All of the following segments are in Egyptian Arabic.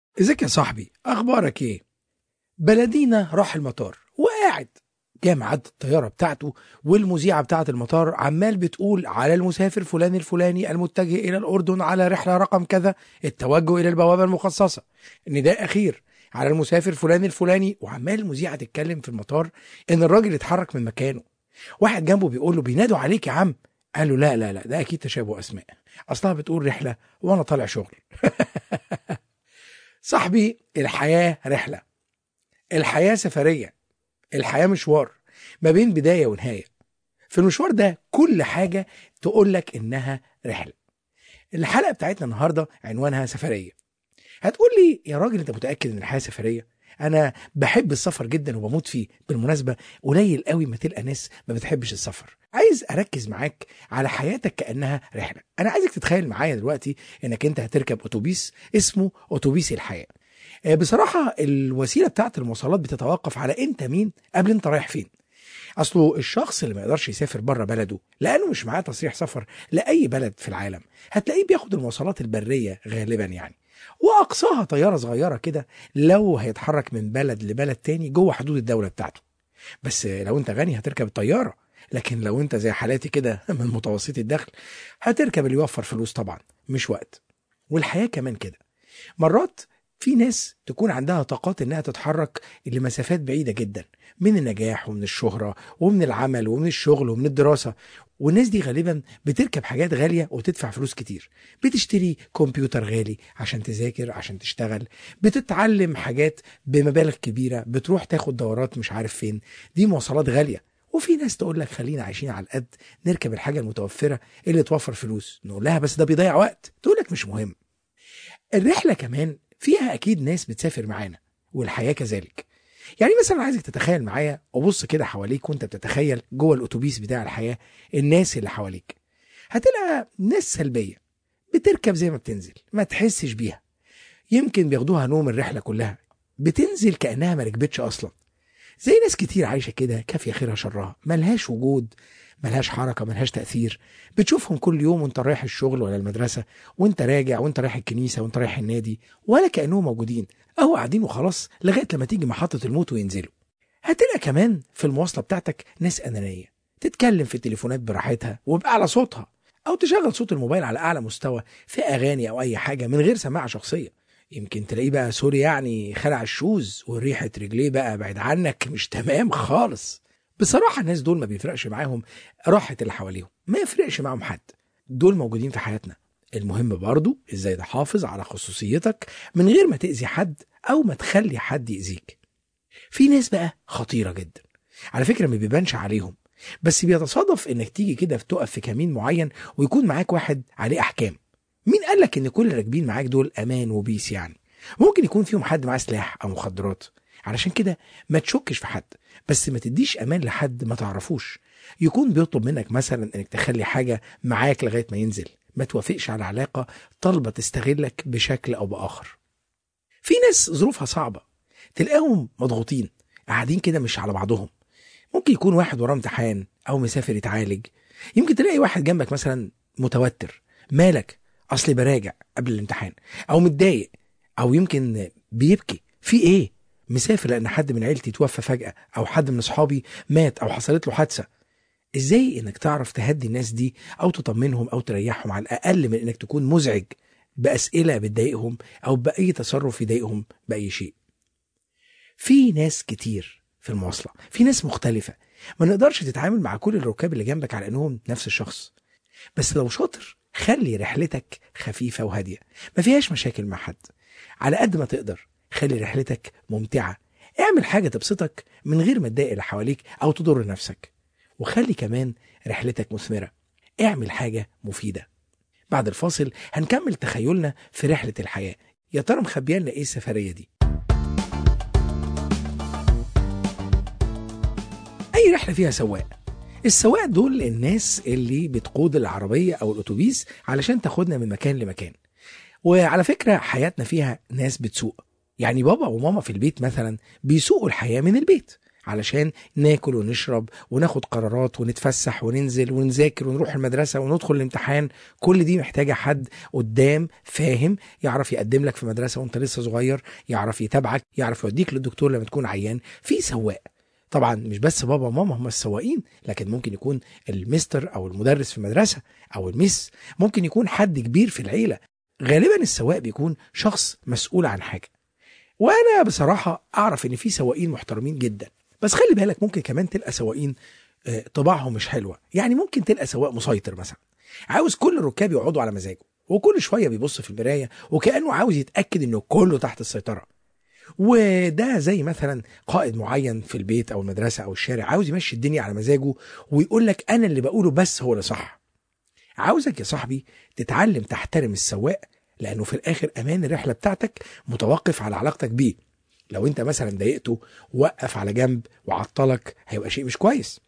ازيك يا صاحبي اخبارك ايه بلدينا راح المطار وقاعد جه ميعاد الطياره بتاعته والمذيعه بتاعه المطار عمال بتقول على المسافر فلان الفلاني المتجه الى الاردن على رحله رقم كذا التوجه الى البوابه المخصصه النداء اخير على المسافر فلان الفلاني وعمال المذيعه تتكلم في المطار ان الراجل اتحرك من مكانه واحد جنبه بيقول له بينادوا عليك يا عم قال له لا لا لا ده اكيد تشابه اسماء اصلها بتقول رحله وانا طالع شغل صاحبي الحياه رحله الحياه سفريه الحياه مشوار ما بين بدايه ونهايه في المشوار ده كل حاجه تقول لك انها رحله الحلقه بتاعتنا النهارده عنوانها سفريه هتقول لي يا راجل انت متاكد ان الحياه سفريه انا بحب السفر جدا وبموت فيه بالمناسبه قليل قوي ما تلقى ناس ما بتحبش السفر عايز اركز معاك على حياتك كانها رحله انا عايزك تتخيل معايا دلوقتي انك انت هتركب اتوبيس اسمه اتوبيس الحياه آه، بصراحه الوسيله بتاعت المواصلات بتتوقف على انت مين قبل انت رايح فين اصله الشخص اللي ما يقدرش يسافر بره بلده لانه مش معاه تصريح سفر لاي بلد في العالم هتلاقيه بياخد المواصلات البريه غالبا يعني واقصاها طياره صغيره كده لو هيتحرك من بلد لبلد تاني جوه حدود الدوله بتاعته بس لو انت غني هتركب الطياره لكن لو انت زي حالاتي كده من متوسط الدخل هتركب اللي يوفر فلوس طبعا مش وقت والحياه كمان كده مرات في ناس تكون عندها طاقات انها تتحرك لمسافات بعيده جدا من النجاح ومن الشهره ومن العمل ومن الشغل ومن الدراسه والناس دي غالبا بتركب حاجات غاليه وتدفع فلوس كتير بتشتري كمبيوتر غالي عشان تذاكر عشان تشتغل بتتعلم حاجات بمبالغ كبيره بتروح تاخد دورات مش عارف فين دي مواصلات غاليه وفي ناس تقول لك خلينا عايشين على القد نركب الحاجه المتوفره اللي توفر فلوس نقول لها بس ده بيضيع وقت تقول لك مش مهم الرحله كمان فيها اكيد ناس بتسافر معانا والحياه كذلك يعني مثلا عايزك تتخيل معايا وبص كده حواليك وانت بتتخيل جوه الاتوبيس بتاع الحياه الناس اللي حواليك هتلاقي ناس سلبيه بتركب زي ما بتنزل ما تحسش بيها يمكن بياخدوها نوم الرحله كلها بتنزل كانها ما ركبتش اصلا زي ناس كتير عايشه كده كافيه خيرها شرها ملهاش وجود ملهاش حركه ملهاش تاثير بتشوفهم كل يوم وانت رايح الشغل ولا المدرسه وانت راجع وانت رايح الكنيسه وانت رايح النادي ولا كانهم موجودين او قاعدين وخلاص لغايه لما تيجي محطه الموت وينزلوا هتلاقي كمان في المواصله بتاعتك ناس انانيه تتكلم في التليفونات براحتها وباعلى صوتها او تشغل صوت الموبايل على اعلى مستوى في اغاني او اي حاجه من غير سماعه شخصيه يمكن تلاقيه بقى سوري يعني خلع الشوز وريحه رجليه بقى بعيد عنك مش تمام خالص بصراحه الناس دول ما بيفرقش معاهم راحه اللي حواليهم ما يفرقش معاهم حد دول موجودين في حياتنا المهم برضو ازاي تحافظ على خصوصيتك من غير ما تأذي حد او ما تخلي حد يأذيك في ناس بقى خطيرة جدا على فكرة ما بيبانش عليهم بس بيتصادف انك تيجي كده تقف في كمين معين ويكون معاك واحد عليه احكام مين قالك ان كل اللي راكبين معاك دول امان وبيس يعني ممكن يكون فيهم حد معاه سلاح او مخدرات علشان كده ما تشكش في حد بس ما تديش امان لحد ما تعرفوش يكون بيطلب منك مثلا انك تخلي حاجه معاك لغايه ما ينزل ما توافقش على علاقه طالبه تستغلك بشكل او باخر في ناس ظروفها صعبه تلاقيهم مضغوطين قاعدين كده مش على بعضهم ممكن يكون واحد وراه امتحان او مسافر يتعالج يمكن تلاقي واحد جنبك مثلا متوتر مالك اصلي براجع قبل الامتحان او متضايق او يمكن بيبكي في ايه مسافر لان حد من عيلتي توفى فجاه او حد من اصحابي مات او حصلت له حادثه ازاي انك تعرف تهدي الناس دي او تطمنهم او تريحهم على الاقل من انك تكون مزعج باسئله بتضايقهم او باي تصرف يضايقهم باي شيء في ناس كتير في المواصله في ناس مختلفه ما نقدرش تتعامل مع كل الركاب اللي جنبك على انهم نفس الشخص بس لو شاطر خلي رحلتك خفيفه وهاديه ما فيهاش مشاكل مع حد على قد ما تقدر خلي رحلتك ممتعه اعمل حاجه تبسطك من غير ما تضايق اللي حواليك او تضر نفسك وخلي كمان رحلتك مثمره اعمل حاجه مفيده بعد الفاصل هنكمل تخيلنا في رحله الحياه يا ترى مخبيه لنا ايه السفريه دي اي رحله فيها سواق السواق دول الناس اللي بتقود العربيه او الاتوبيس علشان تاخدنا من مكان لمكان وعلى فكره حياتنا فيها ناس بتسوق يعني بابا وماما في البيت مثلا بيسوقوا الحياه من البيت علشان ناكل ونشرب وناخد قرارات ونتفسح وننزل ونذاكر ونروح المدرسة وندخل الامتحان كل دي محتاجة حد قدام فاهم يعرف يقدم لك في مدرسة وانت لسه صغير يعرف يتابعك يعرف يوديك للدكتور لما تكون عيان في سواق طبعا مش بس بابا وماما هم السواقين لكن ممكن يكون المستر او المدرس في المدرسة او الميس ممكن يكون حد كبير في العيلة غالبا السواق بيكون شخص مسؤول عن حاجة وانا بصراحة اعرف ان في سواقين محترمين جدا بس خلي بالك ممكن كمان تلقى سواقين آه، طباعهم مش حلوه يعني ممكن تلقى سواق مسيطر مثلا عاوز كل الركاب يقعدوا على مزاجه وكل شويه بيبص في المرايه وكانه عاوز يتاكد انه كله تحت السيطره وده زي مثلا قائد معين في البيت او المدرسه او الشارع عاوز يمشي الدنيا على مزاجه ويقول لك انا اللي بقوله بس هو اللي صح عاوزك يا صاحبي تتعلم تحترم السواق لانه في الاخر امان الرحله بتاعتك متوقف على علاقتك بيه لو انت مثلا ضايقته وقف على جنب وعطلك هيبقى شيء مش كويس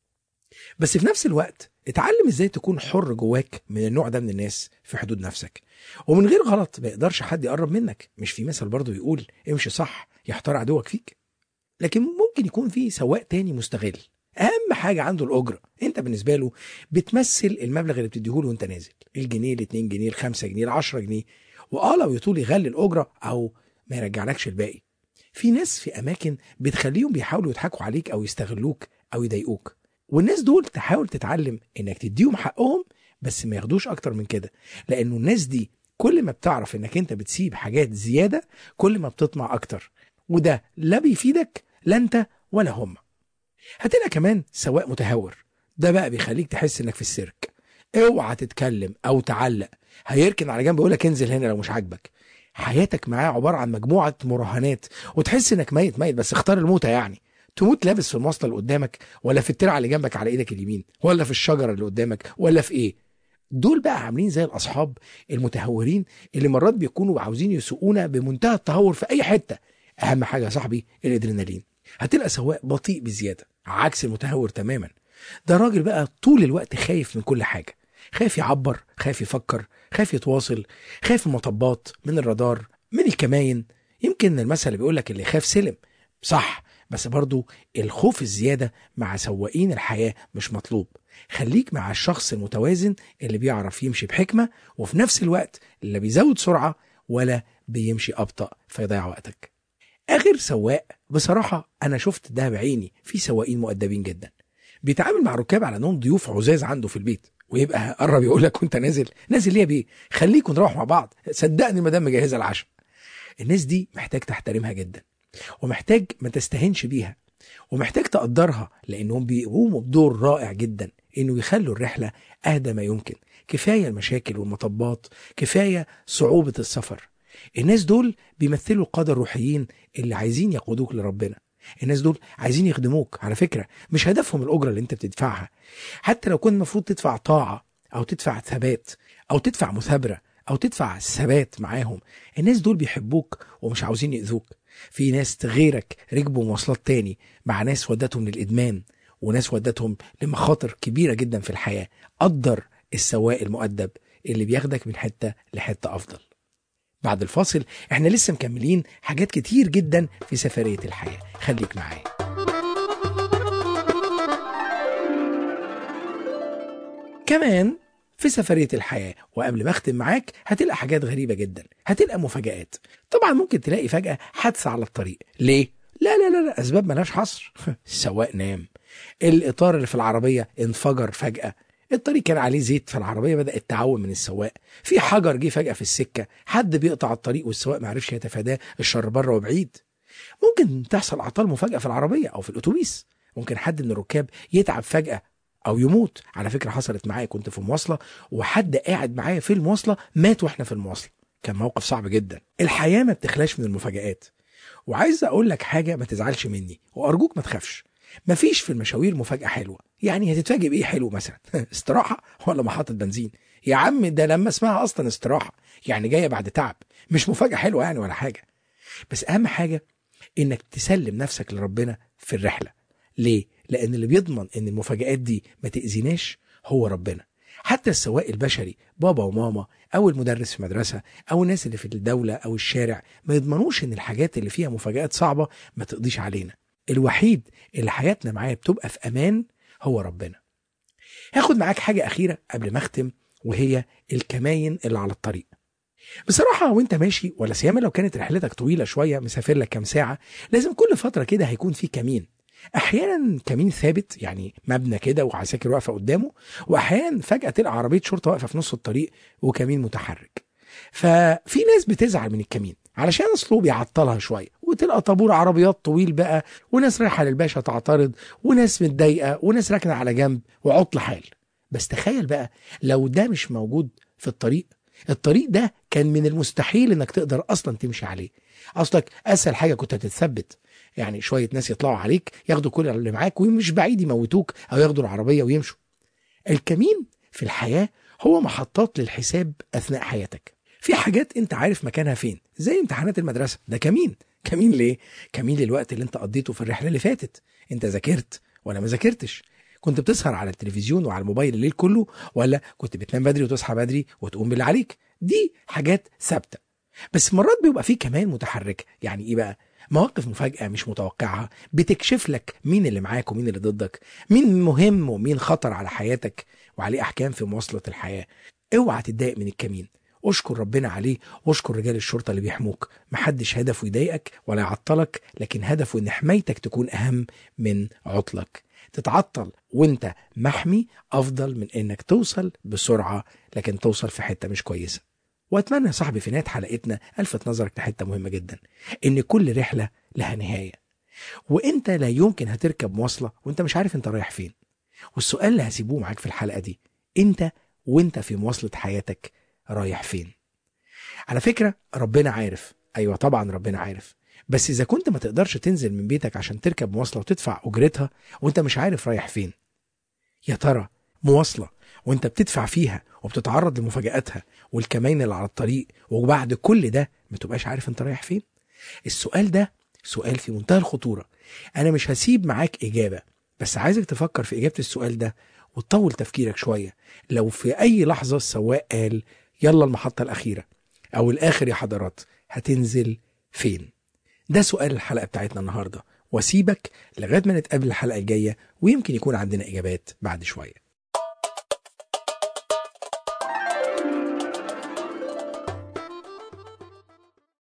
بس في نفس الوقت اتعلم ازاي تكون حر جواك من النوع ده من الناس في حدود نفسك ومن غير غلط ما يقدرش حد يقرب منك مش في مثل برضه يقول امشي صح يحتار عدوك فيك لكن ممكن يكون في سواق تاني مستغل اهم حاجه عنده الاجره انت بالنسبه له بتمثل المبلغ اللي بتديهوله وانت نازل الجنيه ال2 جنيه ال5 جنيه ال10 جنيه واه لو يطول يغلي الاجره او ما يرجعلكش الباقي في ناس في اماكن بتخليهم بيحاولوا يضحكوا عليك او يستغلوك او يضايقوك والناس دول تحاول تتعلم انك تديهم حقهم بس ما ياخدوش اكتر من كده لانه الناس دي كل ما بتعرف انك انت بتسيب حاجات زياده كل ما بتطمع اكتر وده لا بيفيدك لا انت ولا هم هتلاقي كمان سواق متهور ده بقى بيخليك تحس انك في السيرك اوعى تتكلم او تعلق هيركن على جنب يقول لك انزل هنا لو مش عاجبك حياتك معاه عباره عن مجموعه مراهنات وتحس انك ميت ميت بس اختار الموتة يعني تموت لابس في المواصله اللي قدامك ولا في الترعه اللي جنبك على ايدك اليمين ولا في الشجره اللي قدامك ولا في ايه دول بقى عاملين زي الاصحاب المتهورين اللي مرات بيكونوا عاوزين يسوقونا بمنتهى التهور في اي حته اهم حاجه يا صاحبي الادرينالين هتلقى سواق بطيء بزياده عكس المتهور تماما ده راجل بقى طول الوقت خايف من كل حاجه خايف يعبر خايف يفكر خايف يتواصل خايف من المطبات من الرادار من الكماين يمكن المثل اللي بيقول لك اللي خاف سلم صح بس برضو الخوف الزيادة مع سواقين الحياة مش مطلوب خليك مع الشخص المتوازن اللي بيعرف يمشي بحكمة وفي نفس الوقت اللي بيزود سرعة ولا بيمشي أبطأ فيضيع وقتك آخر سواق بصراحة أنا شفت ده بعيني في سواقين مؤدبين جدا بيتعامل مع ركاب على انهم ضيوف عزاز عنده في البيت ويبقى قرب يقول لك وانت نازل نازل ليه بيه خليكم نروح مع بعض صدقني المدام مجهزه العشاء الناس دي محتاج تحترمها جدا ومحتاج ما تستهنش بيها ومحتاج تقدرها لانهم بيقوموا بدور رائع جدا انه يخلوا الرحله اهدى ما يمكن كفايه المشاكل والمطبات كفايه صعوبه السفر الناس دول بيمثلوا القاده الروحيين اللي عايزين يقودوك لربنا الناس دول عايزين يخدموك على فكره مش هدفهم الاجره اللي انت بتدفعها حتى لو كنت المفروض تدفع طاعه او تدفع ثبات او تدفع مثابره او تدفع ثبات معاهم الناس دول بيحبوك ومش عاوزين يأذوك في ناس غيرك ركبوا مواصلات تاني مع ناس ودتهم للإدمان وناس ودتهم لمخاطر كبيرة جدا في الحياة قدر السواق المؤدب اللي بياخدك من حتة لحتة أفضل بعد الفاصل احنا لسه مكملين حاجات كتير جدا في سفرية الحياة خليك معايا كمان في سفرية الحياة وقبل ما اختم معاك هتلقى حاجات غريبة جدا هتلقى مفاجآت طبعا ممكن تلاقي فجأة حادثة على الطريق ليه؟ لا لا لا لا أسباب ملهاش حصر السواق نام الإطار اللي في العربية انفجر فجأة الطريق كان عليه زيت فالعربية بدأت تعوم من السواق في حجر جه فجأة في السكة حد بيقطع الطريق والسواق معرفش يتفاداه الشر بره وبعيد ممكن تحصل أعطال مفاجأة في العربية أو في الأتوبيس ممكن حد من الركاب يتعب فجأة او يموت على فكره حصلت معايا كنت في مواصله وحد قاعد معايا في المواصله مات واحنا في المواصله كان موقف صعب جدا الحياه ما بتخلاش من المفاجآت وعايز اقول لك حاجه ما تزعلش مني وارجوك ما تخافش مفيش في المشاوير مفاجاه حلوه يعني هتتفاجئ بايه حلو مثلا استراحه ولا محطه بنزين يا عم ده لما اسمها اصلا استراحه يعني جايه بعد تعب مش مفاجاه حلوه يعني ولا حاجه بس اهم حاجه انك تسلم نفسك لربنا في الرحله ليه لان اللي بيضمن ان المفاجآت دي ما تأذيناش هو ربنا حتى السواق البشري بابا وماما او المدرس في مدرسه او الناس اللي في الدوله او الشارع ما يضمنوش ان الحاجات اللي فيها مفاجآت صعبه ما تقضيش علينا الوحيد اللي حياتنا معاه بتبقى في امان هو ربنا هاخد معاك حاجه اخيره قبل ما اختم وهي الكماين اللي على الطريق بصراحة وانت ماشي ولا سيما لو كانت رحلتك طويلة شوية مسافر لك كام ساعة لازم كل فترة كده هيكون في كمين احيانا كمين ثابت يعني مبنى كده وعساكر واقفه قدامه واحيانا فجاه تلقى عربيه شرطه واقفه في نص الطريق وكمين متحرك ففي ناس بتزعل من الكمين علشان اصله بيعطلها شويه وتلقى طابور عربيات طويل بقى وناس رايحه للباشا تعترض وناس متضايقه وناس راكنه على جنب وعطل حال بس تخيل بقى لو ده مش موجود في الطريق الطريق ده كان من المستحيل انك تقدر اصلا تمشي عليه اصلك اسهل حاجه كنت هتتثبت يعني شويه ناس يطلعوا عليك ياخدوا كل اللي معاك ومش بعيد يموتوك او ياخدوا العربيه ويمشوا الكمين في الحياه هو محطات للحساب اثناء حياتك في حاجات انت عارف مكانها فين زي امتحانات المدرسه ده كمين كمين ليه كمين للوقت اللي انت قضيته في الرحله اللي فاتت انت ذاكرت ولا ما ذاكرتش كنت بتسهر على التلفزيون وعلى الموبايل الليل كله ولا كنت بتنام بدري وتصحى بدري وتقوم باللي عليك دي حاجات ثابته بس مرات بيبقى فيه كمان متحركه يعني ايه بقى مواقف مفاجأة مش متوقعها بتكشف لك مين اللي معاك ومين اللي ضدك مين مهم ومين خطر على حياتك وعليه أحكام في مواصلة الحياة اوعى تتضايق من الكمين اشكر ربنا عليه واشكر رجال الشرطة اللي بيحموك محدش هدفه يضايقك ولا يعطلك لكن هدفه ان حمايتك تكون اهم من عطلك تتعطل وانت محمي افضل من انك توصل بسرعة لكن توصل في حتة مش كويسة واتمنى يا صاحبي في نهايه حلقتنا الفت نظرك لحته مهمه جدا ان كل رحله لها نهايه وانت لا يمكن هتركب مواصله وانت مش عارف انت رايح فين والسؤال اللي هسيبوه معاك في الحلقه دي انت وانت في مواصله حياتك رايح فين على فكره ربنا عارف ايوه طبعا ربنا عارف بس اذا كنت ما تقدرش تنزل من بيتك عشان تركب مواصله وتدفع اجرتها وانت مش عارف رايح فين يا ترى مواصله وانت بتدفع فيها وبتتعرض لمفاجآتها والكمين اللي على الطريق وبعد كل ده ما تبقاش عارف انت رايح فين السؤال ده سؤال في منتهى الخطورة انا مش هسيب معاك اجابة بس عايزك تفكر في اجابة السؤال ده وتطول تفكيرك شوية لو في اي لحظة السواق قال يلا المحطة الاخيرة او الاخر يا حضرات هتنزل فين ده سؤال الحلقة بتاعتنا النهاردة واسيبك لغاية ما نتقابل الحلقة الجاية ويمكن يكون عندنا اجابات بعد شوية